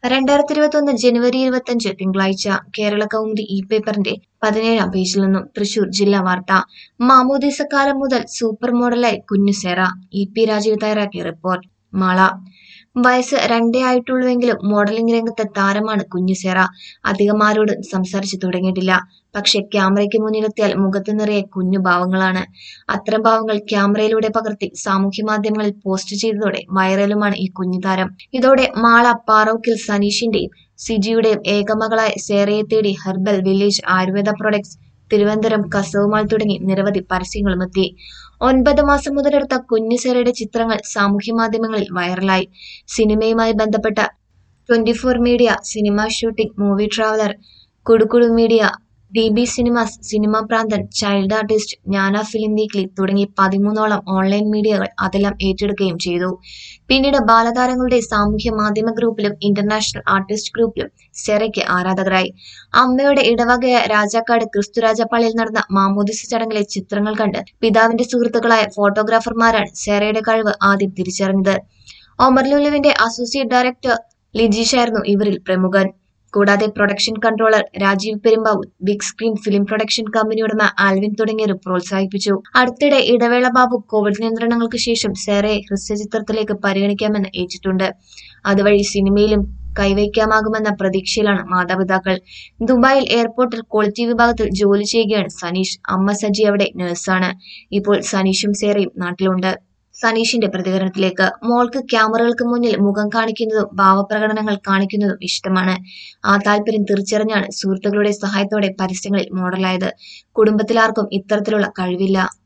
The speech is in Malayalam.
രണ്ടായിരത്തി ഇരുപത്തൊന്ന് ജനുവരി ഇരുപത്തഞ്ച് തിങ്കളാഴ്ച കേരള കൗമുദി ഇ പേപ്പറിന്റെ പതിനേഴാം പേജിൽ നിന്നും തൃശൂർ ജില്ലാ വാർത്ത മാമോദീസക്കാലം മുതൽ സൂപ്പർ മോഡലായി കുഞ്ഞു സെറ ഇ പി രാജീവ് തയ്യാറാക്കിയ റിപ്പോർട്ട് മാള വയസ്സ് രണ്ടേ ആയിട്ടുള്ളൂവെങ്കിലും മോഡലിംഗ് രംഗത്തെ താരമാണ് കുഞ്ഞു സെറ അധികം ആരോടും സംസാരിച്ചു തുടങ്ങിയിട്ടില്ല പക്ഷെ ക്യാമറയ്ക്ക് മുന്നിലെത്തിയാൽ മുഖത്ത് നിറയെ കുഞ്ഞു ഭാവങ്ങളാണ് അത്തരം ഭാവങ്ങൾ ക്യാമറയിലൂടെ പകർത്തി സാമൂഹ്യ മാധ്യമങ്ങളിൽ പോസ്റ്റ് ചെയ്തതോടെ വൈറലുമാണ് ഈ കുഞ്ഞു താരം ഇതോടെ മാള പാറോക്കിൽ സനീഷിന്റെയും സിജിയുടെയും ഏകമകളായ സേറയെ തേടി herbal village ayurveda products Thiruvananthapuram കസവുമാൾ തുടങ്ങി നിരവധി പരസ്യങ്ങളുമെത്തി ഒൻപത് മാസം മുതലെടുത്ത കുഞ്ഞു സെറയുടെ ചിത്രങ്ങൾ സാമൂഹ്യ മാധ്യമങ്ങളിൽ വൈറലായി സിനിമയുമായി ബന്ധപ്പെട്ട twenty four media cinema shooting movie traveller Kudukudu media D B cinemas cinema പ്രാന്തൻ child artist Jnana film weekly തുടങ്ങി പതിമൂന്നോളം ഓൺലൈൻ മീഡിയകൾ അതെല്ലാം ഏറ്റെടുക്കുകയും ചെയ്തു പിന്നീട് ബാലതാരങ്ങളുടെ സാമൂഹ്യ മാധ്യമ ഗ്രൂപ്പിലും ഇന്റർനാഷണൽ ആർട്ടിസ്റ്റ് ഗ്രൂപ്പിലും സെറയ്ക്ക് ആരാധകരായി അമ്മയുടെ ഇടവകയായ രാജാക്കാട് ക്രിസ്തുരാജ പള്ളിയിൽ നടന്ന മാമോദിസ ചടങ്ങിലെ ചിത്രങ്ങൾ കണ്ട് പിതാവിന്റെ സുഹൃത്തുക്കളായ ഫോട്ടോഗ്രാഫർമാരാണ് സെറയുടെ കഴിവ് ആദ്യം തിരിച്ചറിഞ്ഞത് ഒമർ ലുലുവിന്റെ അസോസിയേറ്റ് ഡയറക്ടർ ലിജീഷായിരുന്നു ഇവരിൽ പ്രമുഖൻ കൂടാതെ production controller Rajeev Perumbavoor big screen film production company ഉടമ ആൽവിൻ തുടങ്ങിയവരും പ്രോത്സാഹിപ്പിച്ചു അടുത്തിടെ ഇടവേള ബാബു കോവിഡ് നിയന്ത്രണങ്ങൾക്ക് ശേഷം സെറയെ ഹ്രസ്വചിത്രത്തിലേക്ക് പരിഗണിക്കാമെന്ന് ഏറ്റിട്ടുണ്ട് അതുവഴി സിനിമയിലും കൈവയ്ക്കാമാകുമെന്ന പ്രതീക്ഷയിലാണ് മാതാപിതാക്കൾ ദുബായിൽ എയർപോർട്ടിൽ ക്വാളിറ്റി വിഭാഗത്തിൽ ജോലി ചെയ്യുകയാണ് സനീഷ് അമ്മ സജി അവിടെ നഴ്സാണ് ഇപ്പോൾ സനീഷും സേറയും നാട്ടിലുണ്ട് സനീഷിന്റെ പ്രതികരണത്തിലേക്ക് മോൾക്ക് ക്യാമറകൾക്ക് മുന്നിൽ മുഖം കാണിക്കുന്നതും ഭാവപ്രകടനങ്ങൾ കാണിക്കുന്നതും ഇഷ്ടമാണ് ആ താല്പര്യം തിരിച്ചറിഞ്ഞാണ് സുഹൃത്തുക്കളുടെ സഹായത്തോടെ പരസ്യങ്ങളിൽ മോഡലായത് കുടുംബത്തിലാർക്കും ഇത്തരത്തിലുള്ള കഴിവില്ല